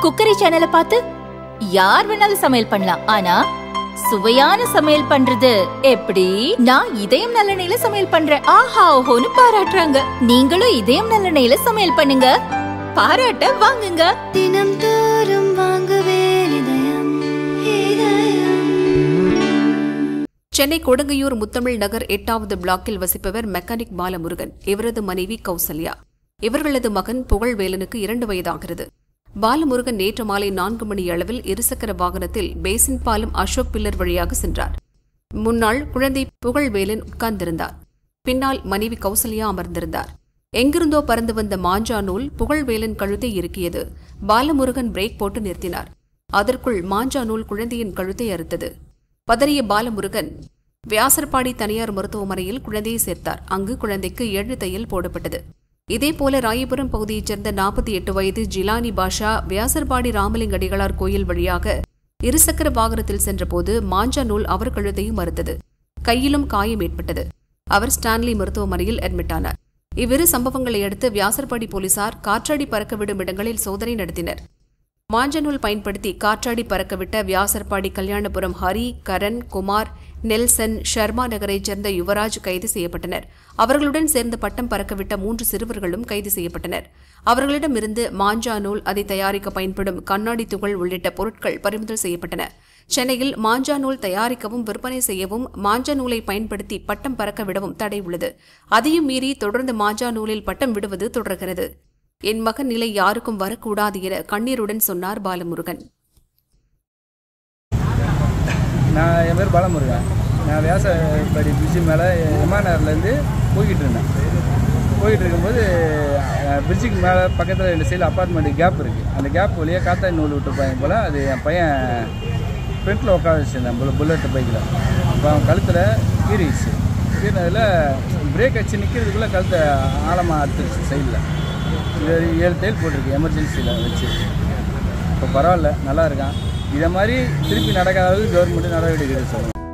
cookery சேனலை பார்த்து யார் வேணாலும் சமையல் பண்ணலாம் ஆனா சுவையான சமையல் பண்றது எப்படி நான் இதயம் நல்லெண்ணெயில சமையல் பண்றேன் ஆஹா ஓஹோன்னு பாராட்டுறாங்க நீங்களும் இதயம் நல்லெண்ணெயில சமையல் பண்ணுங்க பாராட்ட வாங்குங்க தினம் தோறும் வாங்குவே இதயம் இதயம் சென்னை கொடுங்கையூர் முத்தமிழ் நகர் எட்டாவது பிளாக்கில் வசிப்பவர் மெக்கானிக் பாலமுருகன் இவரது மனைவி கௌசல்யா இவர்களது மகன் புகழ்வேலனுக்கு இரண்டு வயதாகிறது பாலமுருகன் நேற்று மாலை நான்கு மணி அளவில் இருசக்கர வாகனத்தில் பேசின் பாலம் அசோக் பில்லர் வழியாக சென்றார் முன்னாள் குழந்தை புகழ்வேலன் உட்கார்ந்திருந்தார் பின்னால் மனைவி கௌசல்யா அமர்ந்திருந்தார் எங்கிருந்தோ பறந்து வந்த மாஞ்சா நூல் புகழ்வேலன் கழுத்தை இறுக்கியது பாலமுருகன் பிரேக் போட்டு நிறுத்தினார் அதற்குள் மாஞ்சா நூல் குழந்தையின் கழுத்தை அறுத்தது பதறிய பாலமுருகன் வியாசர்பாடி தனியார் மருத்துவமனையில் குழந்தையை சேர்த்தார் அங்கு குழந்தைக்கு ஏழு தையல் போடப்பட்டது இதேபோல ராயபுரம் பகுதியைச் சேர்ந்த நாற்பத்தி எட்டு வயது ஜிலானி பாஷா வியாசர்பாடி ராமலிங்க அடிகளார் கோயில் வழியாக இருசக்கர வாகனத்தில் சென்றபோது மாஞ்சா நூல் அவர் கழுத்தையும் மறுத்தது கையிலும் காயம் ஏற்பட்டது அவர் ஸ்டான்லி மருத்துவமனையில் அட்மிட் ஆனார் இவ்விரு சம்பவங்களை அடுத்து வியாசர்பாடி போலீசார் காற்றாடி பறக்க விடும் இடங்களில் சோதனை நடத்தினர் மாஞ்சநூல் பயன்படுத்தி காற்றாடி பறக்கவிட்ட வியாசர்பாடி கல்யாணபுரம் ஹரி கரண் குமார் நெல்சன் ஷர்மா நகரைச் சேர்ந்த யுவராஜ் கைது செய்யப்பட்டனர் அவர்களுடன் சேர்ந்து பட்டம் பறக்கவிட்ட மூன்று சிறுவர்களும் கைது செய்யப்பட்டனர் அவர்களிடமிருந்து மாஞ்சா நூல் அதை தயாரிக்க பயன்படும் கண்ணாடி துகள் உள்ளிட்ட பொருட்கள் பறிமுதல் செய்யப்பட்டன சென்னையில் மாஞ்சா நூல் தயாரிக்கவும் விற்பனை செய்யவும் மாஞ்சா நூலை பயன்படுத்தி பட்டம் பறக்க விடவும் தடை உள்ளது அதையும் மீறி தொடர்ந்து மாஞ்சா நூலில் பட்டம் விடுவது தொடர்கிறது என் மகன் நிலை யாருக்கும் வரக்கூடாது என கண்ணீருடன் சொன்னார் பாலமுருகன் நான் என் பேர் பாலமுருகன் நான் வியாசப்படி பிரிட்ஜு மேலே எம்ஆர்ஆர்லேருந்து போய்கிட்டு இருந்தேன் போயிட்டு இருக்கும்போது பிரிட்ஜுக்கு மேலே பக்கத்தில் ரெண்டு சைடில் அப்பார்ட்மெண்ட் கேப் இருக்குது அந்த கேப் வழியாக காத்தாடி நூல் விட்டுருப்பாங்க போல் அது என் பையன் ஃப்ரண்ட்டில் உட்கார வச்சுருந்தேன் புல் புல்லட் பைக்கில் அப்போ அவன் கழுத்தில் கீறிடுச்சு கீறினதில் பிரேக் அடிச்சு நிற்கிறதுக்குள்ளே கழுத்தை ஆழமாக அறுத்துருச்சு சைடில் இது ஏழு தையல் போட்டிருக்கு எமர்ஜென்சியில் வச்சு இப்போ பரவாயில்ல நல்லா இருக்கான் இதை மாதிரி திருப்பி நடக்காதது கவர்மெண்ட் நடவடிக்கை எடுக்க சொல்லணும்